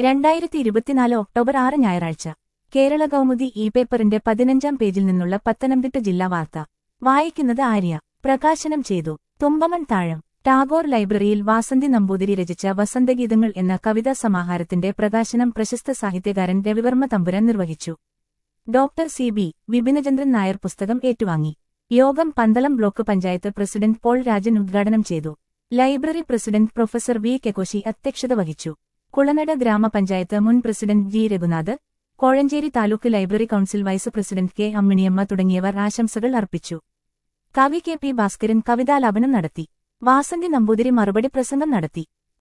രണ്ടായിരത്തി ഇരുപത്തിനാല് ഒക്ടോബർ ആറ് ഞായറാഴ്ച കേരള കൗമുദി ഇ പേപ്പറിന്റെ പതിനഞ്ചാം പേജിൽ നിന്നുള്ള പത്തനംതിട്ട ജില്ലാ വാർത്ത വായിക്കുന്നത് ആര്യ പ്രകാശനം ചെയ്തു തുമ്പമൺ താഴം ടാഗോർ ലൈബ്രറിയിൽ വാസന്തി നമ്പൂതിരി രചിച്ച വസന്തഗീതങ്ങൾ എന്ന കവിതാ സമാഹാരത്തിന്റെ പ്രകാശനം പ്രശസ്ത സാഹിത്യകാരൻ രവിവർമ്മ തമ്പുരാൻ നിർവഹിച്ചു doctor C B Vipinachandran Nair പുസ്തകം ഏറ്റുവാങ്ങി യോഗം പന്തളം ബ്ലോക്ക് പഞ്ചായത്ത് പ്രസിഡന്റ് പോൾ രാജൻ ഉദ്ഘാടനം ചെയ്തു library president professor V K Koshy അധ്യക്ഷത വഹിച്ചു കുളനട ഗ്രാമപഞ്ചായത്ത് മുൻ പ്രസിഡന്റ് G Raghunath Kozhencherry taluk library council vice president K Amminiyamma തുടങ്ങിയവർ ആശംസകൾ അർപ്പിച്ചു കവി കെ പി ഭാസ്കരൻ കവിതാലാപനം നടത്തി വാസന്തി നമ്പൂതിരി മറുപടി പ്രസംഗം നടത്തി